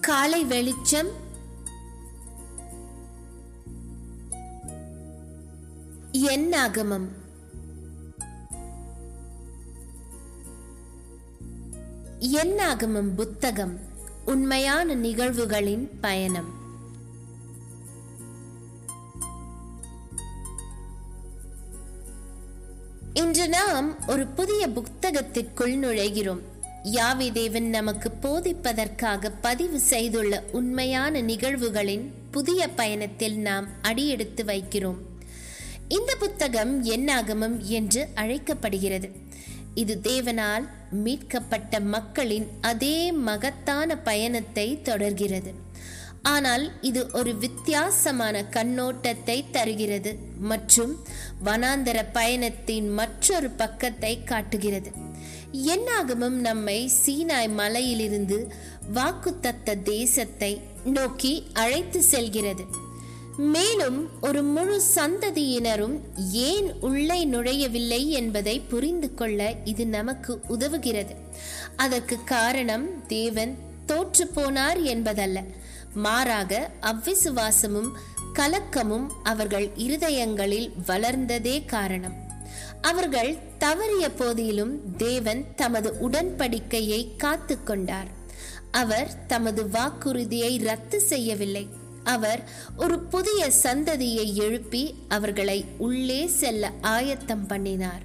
காலை வெளிச்சம் என்னாகமம் என்னாகமம் புத்தகம் உண்மையான நிகழ்வுகளின் பயணம் இன்று நாம் ஒரு புதிய புத்தகத்திற்குள் நுழைகிறோம் யாவி தேவன் நமக்கு போதிப்பதற்காக பதிவு செய்துள்ள உண்மையான நிகழ்வுகளின் புதிய பயணத்தில் நாம் அடியெடுத்து வைக்கிறோம் இந்த புத்தகம் என்னாகமம் என்று அழைக்கப்படுகிறது இது தேவனால் மீட்கப்பட்ட மக்களின் அதே மகத்தான பயணத்தை தொடர்கிறது ஆனால் இது ஒரு வித்தியாசமான கண்ணோட்டத்தை தருகிறது மற்றும் வனாந்தர பயணத்தின் மற்றொரு பக்கத்தை காட்டுகிறது என்னாகமும் நம்மை சீனாய் மலையிலிருந்து வாக்குத்தத்த தேசத்தை நோக்கி அழைத்து செல்கிறது மேலும் ஒரு முழு சந்ததியினரும் ஏன் உள்ளே நுழையவில்லை என்பதை புரிந்து கொள்ள இது நமக்கு உதவுகிறது அதற்கு காரணம் தேவன் தோற்று போனார் என்பதல்ல மாறாக அவ்விசுவாசமும் கலக்கமும் அவர்கள் இருதயங்களில் வளர்ந்ததே காரணம் அவர்கள் தவறிய போதிலும் தேவன் தமது உடன்படிக்கையை காத்து கொண்டார் அவர் தமது வாக்குறுதியை ரத்து செய்யவில்லை அவர் ஒரு புதிய சந்ததியை எழுப்பி அவர்களை உள்ளே செல்ல ஆயத்தம் பண்ணினார்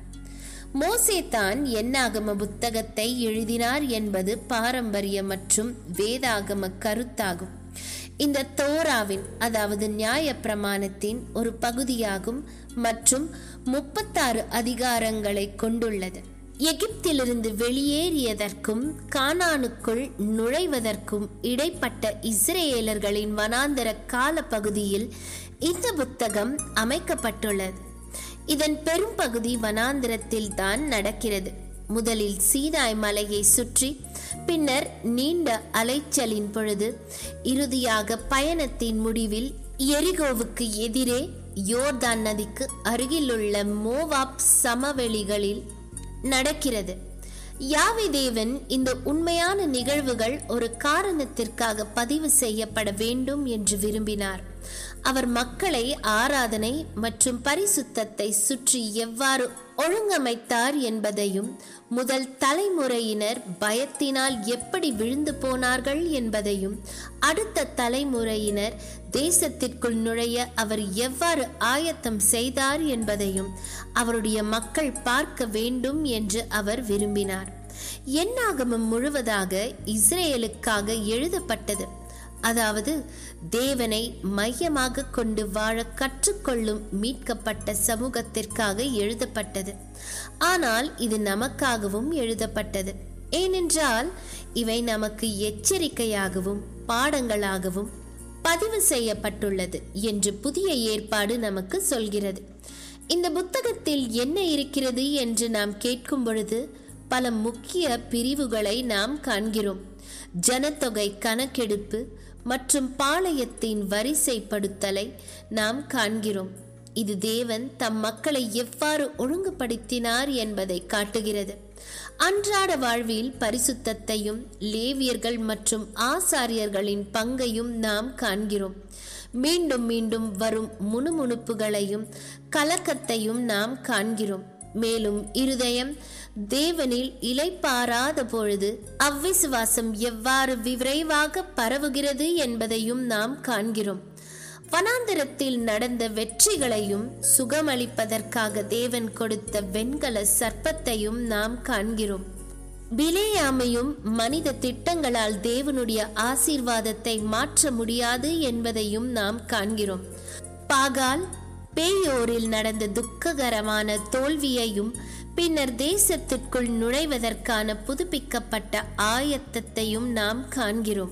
மோசே தான் என்னாகம புத்தகத்தை எழுதினார் என்பது பாரம்பரிய மற்றும் வேதாகம கருத்தாகும் இந்த தோராவின் அதாவது நியாய பிரமாணத்தின் ஒரு பகுதியாகும் மற்றும் முப்பத்தாறு அதிகாரங்களை கொண்டுள்ளது எகிப்திலிருந்து வெளியேறியதற்கும் கானானுக்குள் நுழைவதற்கும் இடைப்பட்ட இஸ்ரேலர்களின் வனாந்தர கால பகுதியில் இந்த புத்தகம் அமைக்கப்பட்டுள்ளது இதன் பெரும்பகுதி வனாந்திரத்தில் தான் நடக்கிறது முதலில் சீனாய் மலையை சுற்றி பின்னர் நீண்ட அலைச்சலின் பொழுது இறுதியாக பயணத்தின் முடிவில் எரிகோவுக்கு எதிரே யோர்தான் நதிக்கு அருகிலுள்ள மோவாப் சமவெளிகளில் நடக்கிறது யாவி தேவன் இந்த உண்மையான நிகழ்வுகள் ஒரு காரணத்திற்காக பதிவு செய்யப்பட வேண்டும் என்று விரும்பினார் அவர் மக்களை ஆராதனை மற்றும் பரிசுத்தத்தை சுற்றி எவ்வாறு ஒழுங்கமைத்தார் என்பதையும் முதல் தலைமுறையினர் பயத்தினால் எப்படி விழுந்து போனார்கள் என்பதையும் அடுத்த தலைமுறையினர் தேசத்திற்குள் நுழைய அவர் எவ்வாறு ஆயத்தம் செய்தார் என்பதையும் அவருடைய மக்கள் பார்க்க வேண்டும் என்று அவர் விரும்பினார் என்னாகமம் முழுவதாக இஸ்ரேலுக்காக எழுதப்பட்டது அதாவது தேவனை மையமாக கொண்டு வாழ கற்றுக்கொள்ளும் மீட்கப்பட்ட சமூகத்திற்காக எழுதப்பட்டது ஆனால் இது நமக்காகவும் எழுதப்பட்டது ஏனென்றால் இவை நமக்கு எச்சரிக்கையாகவும் பாடங்களாகவும் பதிவு செய்யப்பட்டுள்ளது என்று புதிய ஏற்பாடு நமக்கு சொல்கிறது இந்த புத்தகத்தில் என்ன இருக்கிறது என்று நாம் கேட்கும் பொழுது பல முக்கிய பிரிவுகளை நாம் காண்கிறோம் ஜனத்தொகை கணக்கெடுப்பு மற்றும் பாளையத்தின் வரிசைப்படுத்தலை நாம் காண்கிறோம் இது தேவன் தம் மக்களை எவ்வாறு ஒழுங்குபடுத்தினார் என்பதை காட்டுகிறது அன்றாட வாழ்வில் பரிசுத்தத்தையும் லேவியர்கள் மற்றும் ஆசாரியர்களின் பங்கையும் நாம் காண்கிறோம் மீண்டும் மீண்டும் வரும் முணுமுணுப்புகளையும் கலக்கத்தையும் நாம் காண்கிறோம் மேலும் இருதயம் தேவனில் இலைப்பாராத பொழுது அவ்விசுவாசம் எவ்வாறு விரைவாக பரவுகிறது என்பதையும் நாம் காண்கிறோம் வனாந்திரத்தில் நடந்த வெற்றிகளையும் சுகமளிப்பதற்காக தேவன் கொடுத்த வெண்கல சர்ப்பத்தையும் நாம் காண்கிறோம் பிலேயாமையும் மனித திட்டங்களால் தேவனுடைய ஆசீர்வாதத்தை மாற்ற முடியாது என்பதையும் நாம் காண்கிறோம் பாகால் பேயோரில் நடந்த துக்ககரமான தோல்வியையும் பின்னர் தேசத்திற்குள் நுழைவதற்கான புதுப்பிக்கப்பட்ட ஆயத்தத்தையும் நாம் காண்கிறோம்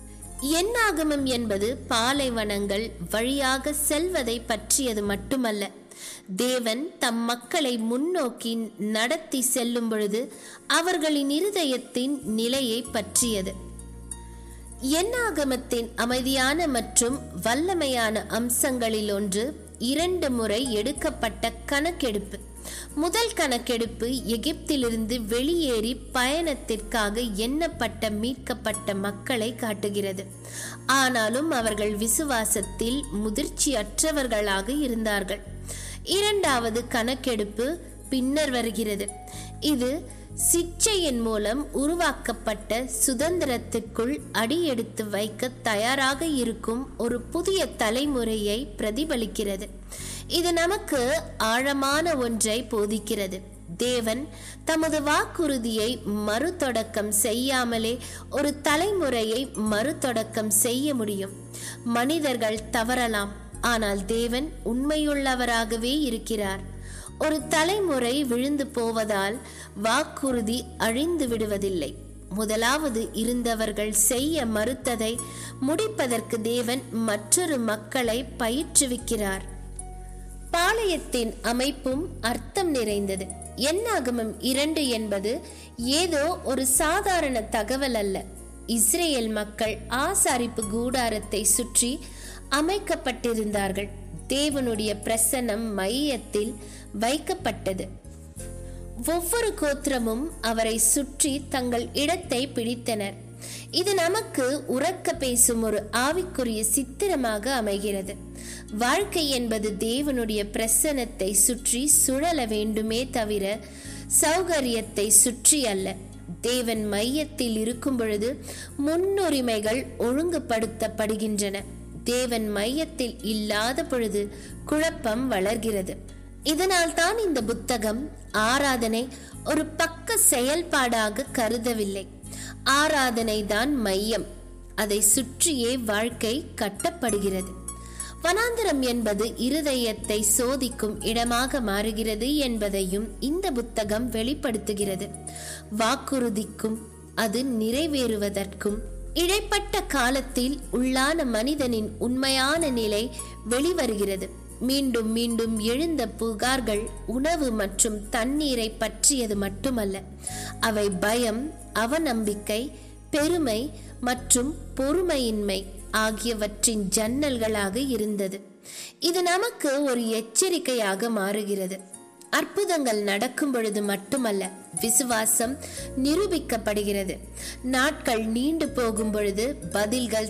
என்னாகமம் என்பது பாலைவனங்கள் வழியாக செல்வதை பற்றியது மட்டுமல்ல தேவன் தம் மக்களை முன்னோக்கி நடத்தி செல்லும் பொழுது அவர்களின் இருதயத்தின் நிலையை பற்றியது என்னாகமத்தின் அமைதியான மற்றும் வல்லமையான அம்சங்களில் ஒன்று இரண்டு முறை எடுக்கப்பட்ட கணக்கெடுப்பு முதல் கணக்கெடுப்பு எகிப்திலிருந்து வெளியேறி பயணத்திற்காக எண்ணப்பட்ட மீட்கப்பட்ட மக்களை காட்டுகிறது ஆனாலும் அவர்கள் விசுவாசத்தில் முதிர்ச்சியற்றவர்களாக இருந்தார்கள் இரண்டாவது கணக்கெடுப்பு பின்னர் வருகிறது இது சிக்ஷையின் மூலம் உருவாக்கப்பட்ட சுதந்திரத்துக்குள் அடியெடுத்து வைக்க தயாராக இருக்கும் ஒரு புதிய தலைமுறையை பிரதிபலிக்கிறது இது நமக்கு ஆழமான ஒன்றை போதிக்கிறது தேவன் தமது வாக்குறுதியை மறுதொடக்கம் செய்யாமலே ஒரு தலைமுறையை மறுதொடக்கம் செய்ய முடியும் மனிதர்கள் தவறலாம் ஆனால் தேவன் உண்மையுள்ளவராகவே இருக்கிறார் ஒரு தலைமுறை விழுந்து போவதால் வாக்குறுதி அழிந்து விடுவதில்லை முதலாவது இருந்தவர்கள் செய்ய மறுத்ததை முடிப்பதற்கு தேவன் மற்றொரு மக்களை பயிற்றுவிக்கிறார் பாளையத்தின் அமைப்பும் அர்த்தம் நிறைந்தது எண்ணாகமம் இரண்டு என்பது ஏதோ ஒரு சாதாரண தகவல் அல்ல இஸ்ரேல் மக்கள் ஆசாரிப்பு கூடாரத்தை சுற்றி அமைக்கப்பட்டிருந்தார்கள் தேவனுடைய பிரசன்னம் மையத்தில் வைக்கப்பட்டது ஒவ்வொரு கோத்திரமும் அவரை சுற்றி தங்கள் இடத்தை பிடித்தனர் இது நமக்கு உறக்க பேசும் ஒரு ஆவிக்குரிய சித்திரமாக அமைகிறது வாழ்க்கை என்பது தேவனுடைய பிரசனத்தை சுற்றி சுழல வேண்டுமே தவிர சௌகரியத்தை சுற்றி அல்ல தேவன் மையத்தில் இருக்கும் பொழுது முன்னுரிமைகள் ஒழுங்குபடுத்தப்படுகின்றன தேவன் மையத்தில் இல்லாத பொழுது குழப்பம் வளர்கிறது இதனால் தான் இந்த புத்தகம் ஆராதனை ஒரு பக்க செயல்பாடாக கருதவில்லை ஆராதனை தான் மையம் அதை சுற்றியே வாழ்க்கை கட்டப்படுகிறது வனாந்திரம் என்பது இருதயத்தை சோதிக்கும் இடமாக மாறுகிறது என்பதையும் இந்த புத்தகம் வெளிப்படுத்துகிறது வாக்குறுதிக்கும் அது நிறைவேறுவதற்கும் இடைப்பட்ட காலத்தில் உள்ளான மனிதனின் உண்மையான நிலை வெளிவருகிறது மீண்டும் மீண்டும் எழுந்த புகார்கள் உணவு மற்றும் தண்ணீரை பற்றியது மட்டுமல்ல அவை பயம் அவநம்பிக்கை பெருமை மற்றும் பொறுமையின்மை ஆகியவற்றின் ஜன்னல்களாக இருந்தது இது நமக்கு ஒரு எச்சரிக்கையாக மாறுகிறது அற்புதங்கள் நடக்கும் பொழுது மட்டுமல்ல விசுவாசம் நிரூபிக்கப்படுகிறது நாட்கள் நீண்டு போகும் பொழுது பதில்கள்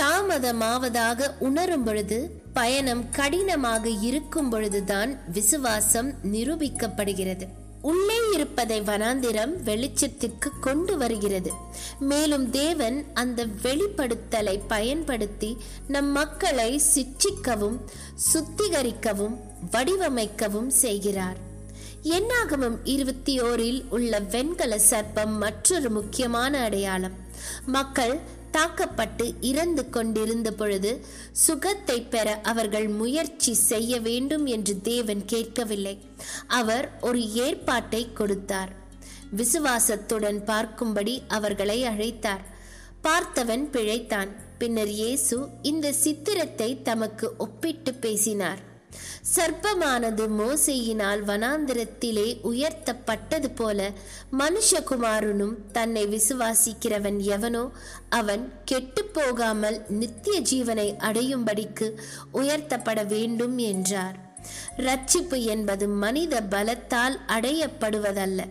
தாமதமாவதாக உணரும் பொழுது பயணம் கடினமாக இருக்கும் பொழுதுதான் விசுவாசம் நிரூபிக்கப்படுகிறது உள்ளே இருப்பதை வனாந்திரம் வெளிச்சத்திற்கு கொண்டு வருகிறது மேலும் தேவன் அந்த வெளிப்படுத்தலை பயன்படுத்தி நம் மக்களை சிற்றிக்கவும் சுத்திகரிக்கவும் வடிவமைக்கவும் செய்கிறார் எண்ணாகமம் இருபத்தி ஓரில் உள்ள வெண்கல சர்ப்பம் மற்றொரு முக்கியமான அடையாளம் மக்கள் தாக்கப்பட்டு இறந்து கொண்டிருந்த பொழுது சுகத்தை பெற அவர்கள் முயற்சி செய்ய வேண்டும் என்று தேவன் கேட்கவில்லை அவர் ஒரு ஏற்பாட்டை கொடுத்தார் விசுவாசத்துடன் பார்க்கும்படி அவர்களை அழைத்தார் பார்த்தவன் பிழைத்தான் பின்னர் இயேசு இந்த சித்திரத்தை தமக்கு ஒப்பிட்டு பேசினார் சர்ப்பமானது மோசையினால் வனாந்திரத்திலே உயர்த்தப்பட்டது போல மனுஷகுமாரனும் தன்னை விசுவாசிக்கிறவன் எவனோ அவன் கெட்டு போகாமல் நித்திய ஜீவனை அடையும்படிக்கு உயர்த்தப்பட வேண்டும் என்றார் ரட்சிப்பு என்பது மனித பலத்தால் அடையப்படுவதல்ல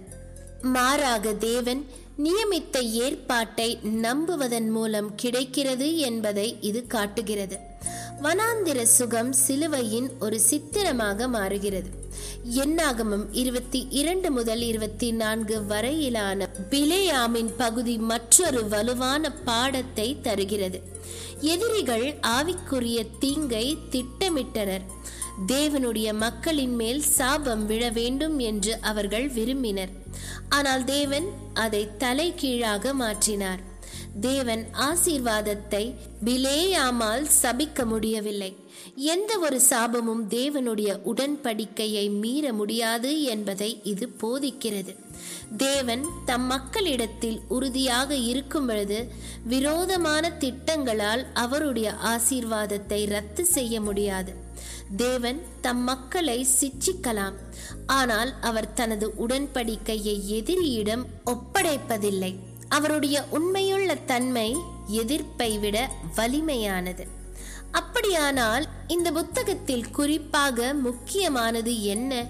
மாறாக தேவன் நியமித்த ஏற்பாட்டை நம்புவதன் மூலம் கிடைக்கிறது என்பதை இது காட்டுகிறது வனாந்திர சுகம் சிலுவையின் ஒரு சித்திரமாக மாறுகிறது எண்ணாகமம் இருபத்தி இரண்டு முதல் இருபத்தி நான்கு வரையிலான பிலேயாமின் பகுதி மற்றொரு வலுவான பாடத்தை தருகிறது எதிரிகள் ஆவிக்குரிய தீங்கை திட்டமிட்டனர் தேவனுடைய மக்களின் மேல் சாபம் விழ வேண்டும் என்று அவர்கள் விரும்பினர் ஆனால் தேவன் அதை தலைகீழாக மாற்றினார் தேவன் ஆசீர்வாதத்தை பிலேயாமால் சபிக்க முடியவில்லை எந்த ஒரு சாபமும் தேவனுடைய உடன்படிக்கையை மீற முடியாது என்பதை இது போதிக்கிறது தேவன் தம் மக்களிடத்தில் உறுதியாக இருக்கும் பொழுது விரோதமான திட்டங்களால் அவருடைய ஆசீர்வாதத்தை ரத்து செய்ய முடியாது தேவன் தம் மக்களை சிச்சிக்கலாம் ஆனால் அவர் தனது உடன்படிக்கையை எதிரியிடம் ஒப்படைப்பதில்லை அவருடைய உண்மையுள்ள தன்மை எதிர்ப்பை விட வலிமையானது அப்படியானால் இந்த புத்தகத்தில் குறிப்பாக முக்கியமானது என்ன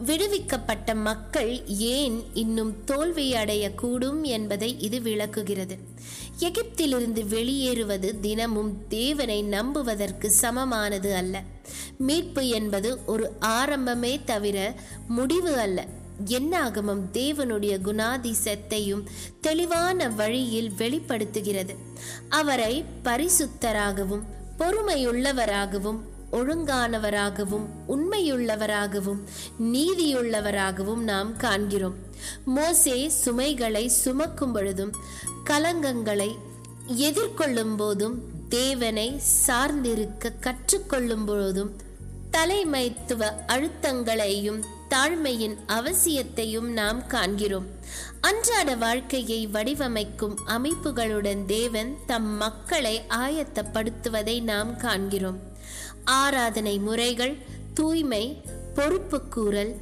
விடுவிக்கப்பட்ட மக்கள் ஏன் இன்னும் தோல்வி அடையக்கூடும் என்பதை இது விளக்குகிறது எகிப்திலிருந்து வெளியேறுவது தினமும் தேவனை நம்புவதற்கு சமமானது அல்ல மீட்பு என்பது ஒரு ஆரம்பமே தவிர முடிவு அல்ல என்னாகமம் தேவனுடைய குணாதிசத்தையும் தெளிவான வழியில் வெளிப்படுத்துகிறது அவரை பரிசுத்தராகவும் பொறுமையுள்ளவராகவும் ஒழுங்கானவராகவும் உண்மையுள்ளவராகவும் நீதியுள்ளவராகவும் நாம் காண்கிறோம் மோசே சுமைகளை சுமக்கும் பொழுதும் கலங்கங்களை எதிர்கொள்ளும் போதும் தேவனை சார்ந்திருக்க கற்றுக்கொள்ளும் பொழுதும் தலைமைத்துவ அழுத்தங்களையும் தாழ்மையின் அவசியத்தையும் நாம் காண்கிறோம் அன்றாட வாழ்க்கையை வடிவமைக்கும் அமைப்புகளுடன் தேவன் தம் மக்களை ஆயத்தப்படுத்துவதை நாம் காண்கிறோம் ஆராதனை முறைகள் தூய்மை பொறுப்புக்கூறல்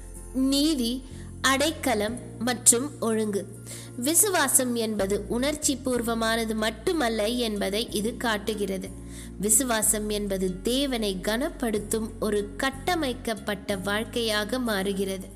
நீதி அடைக்கலம் மற்றும் ஒழுங்கு விசுவாசம் என்பது உணர்ச்சி பூர்வமானது மட்டுமல்ல என்பதை இது காட்டுகிறது விசுவாசம் என்பது தேவனை கனப்படுத்தும் ஒரு கட்டமைக்கப்பட்ட வாழ்க்கையாக மாறுகிறது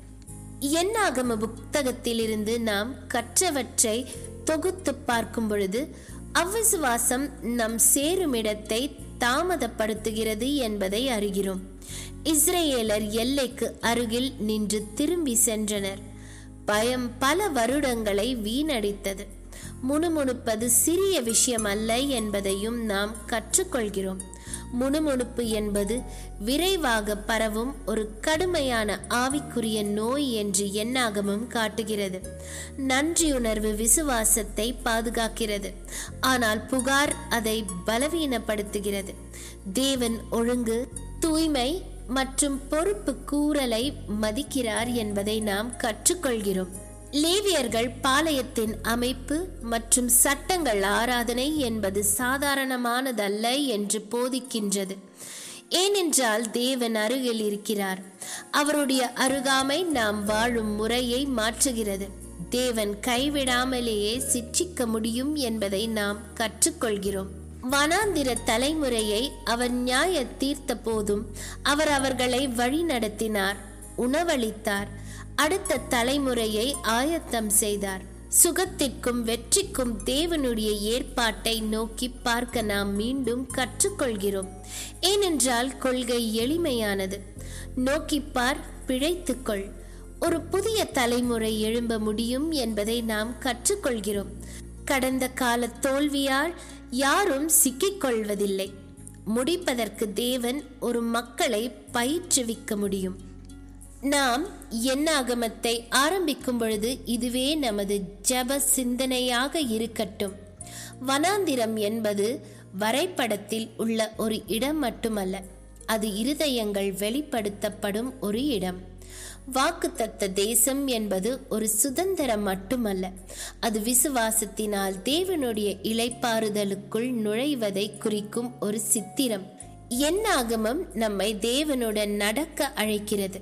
எண்ணாகம புத்தகத்திலிருந்து நாம் கற்றவற்றை தொகுத்து பார்க்கும் பொழுது அவ்விசுவாசம் நம் சேருமிடத்தை தாமதப்படுத்துகிறது என்பதை அறிகிறோம் இஸ்ரேலர் எல்லைக்கு அருகில் நின்று திரும்பி சென்றனர் பயம் பல வருடங்களை வீணடித்தது முணுமுணுப்பது சிறிய விஷயம் அல்ல என்பதையும் நாம் கற்றுக்கொள்கிறோம் முணுமுணுப்பு என்பது விரைவாக பரவும் ஒரு கடுமையான ஆவிக்குரிய நோய் என்று எண்ணாகமும் காட்டுகிறது நன்றியுணர்வு விசுவாசத்தை பாதுகாக்கிறது ஆனால் புகார் அதை பலவீனப்படுத்துகிறது தேவன் ஒழுங்கு தூய்மை மற்றும் பொறுப்பு கூறலை மதிக்கிறார் என்பதை நாம் கற்றுக்கொள்கிறோம் லேவியர்கள் பாளையத்தின் அமைப்பு மற்றும் சட்டங்கள் ஆராதனை என்பது சாதாரணமானதல்ல என்று போதிக்கின்றது ஏனென்றால் தேவன் அருகில் இருக்கிறார் அவருடைய அருகாமை நாம் வாழும் முறையை மாற்றுகிறது தேவன் கைவிடாமலேயே சிற்றிக்க முடியும் என்பதை நாம் கற்றுக்கொள்கிறோம் வனாந்திர தலைமுறையை அவர் நியாய தீர்த்த போதும் அவர் அவர்களை வழிநடத்தினார் உணவளித்தார் அடுத்த தலைமுறையை ஆயத்தம் செய்தார் சுகத்திற்கும் வெற்றிக்கும் தேவனுடைய ஏற்பாட்டை நோக்கி பார்க்க நாம் மீண்டும் கற்றுக்கொள்கிறோம் ஏனென்றால் கொள்கை எளிமையானது நோக்கிப்பார் பிழைத்துக்கொள் ஒரு புதிய தலைமுறை எழும்ப முடியும் என்பதை நாம் கற்றுக்கொள்கிறோம் கடந்த கால தோல்வியால் யாரும் சிக்கிக்கொள்வதில்லை முடிப்பதற்கு தேவன் ஒரு மக்களை பயிற்றுவிக்க முடியும் நாம் எண்ணாகமத்தை ஆரம்பிக்கும் பொழுது இதுவே நமது ஜப சிந்தனையாக இருக்கட்டும் வனாந்திரம் என்பது வரைபடத்தில் உள்ள ஒரு இடம் மட்டுமல்ல அது இருதயங்கள் வெளிப்படுத்தப்படும் ஒரு இடம் வாக்குத்தத்த தேசம் என்பது ஒரு சுதந்திரம் மட்டுமல்ல அது விசுவாசத்தினால் தேவனுடைய இளைப்பாறுதலுக்குள் நுழைவதை குறிக்கும் ஒரு சித்திரம் எண்ணாகமம் நம்மை தேவனுடன் நடக்க அழைக்கிறது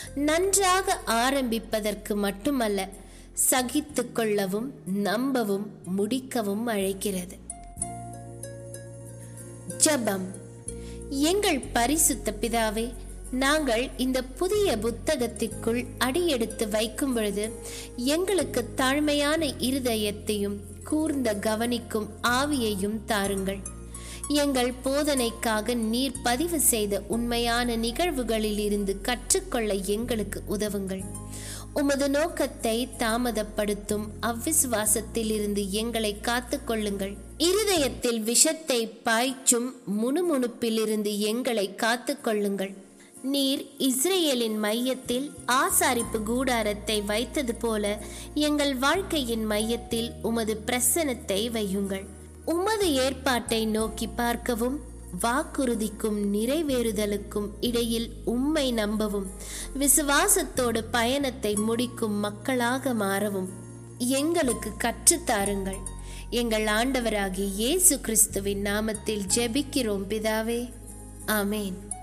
நன்றாக ஆரம்பிப்பதற்கு மட்டுமல்ல சகித்து கொள்ளவும் நம்பவும் முடிக்கவும் அழைக்கிறது ஜபம் எங்கள் பரிசுத்த பிதாவே நாங்கள் இந்த புதிய புத்தகத்திற்குள் அடியெடுத்து வைக்கும் பொழுது எங்களுக்கு தாழ்மையான இருதயத்தையும் கூர்ந்த கவனிக்கும் ஆவியையும் தாருங்கள் எங்கள் போதனைக்காக நீர் பதிவு செய்த உண்மையான நிகழ்வுகளில் இருந்து கற்றுக்கொள்ள எங்களுக்கு உதவுங்கள் உமது நோக்கத்தை தாமதப்படுத்தும் அவ்விசுவாசத்தில் இருந்து எங்களை காத்து கொள்ளுங்கள் இருதயத்தில் விஷத்தை பாய்ச்சும் முணுமுணுப்பிலிருந்து எங்களை காத்து கொள்ளுங்கள் நீர் இஸ்ரேலின் மையத்தில் ஆசாரிப்பு கூடாரத்தை வைத்தது போல எங்கள் வாழ்க்கையின் மையத்தில் உமது பிரசனத்தை வையுங்கள் உமது ஏற்பாட்டை நோக்கி பார்க்கவும் வாக்குறுதிக்கும் நிறைவேறுதலுக்கும் இடையில் உம்மை நம்பவும் விசுவாசத்தோடு பயணத்தை முடிக்கும் மக்களாக மாறவும் எங்களுக்கு கற்றுத்தாருங்கள் எங்கள் ஆண்டவராகிய இயேசு கிறிஸ்துவின் நாமத்தில் ஜெபிக்கிறோம் பிதாவே ஆமேன்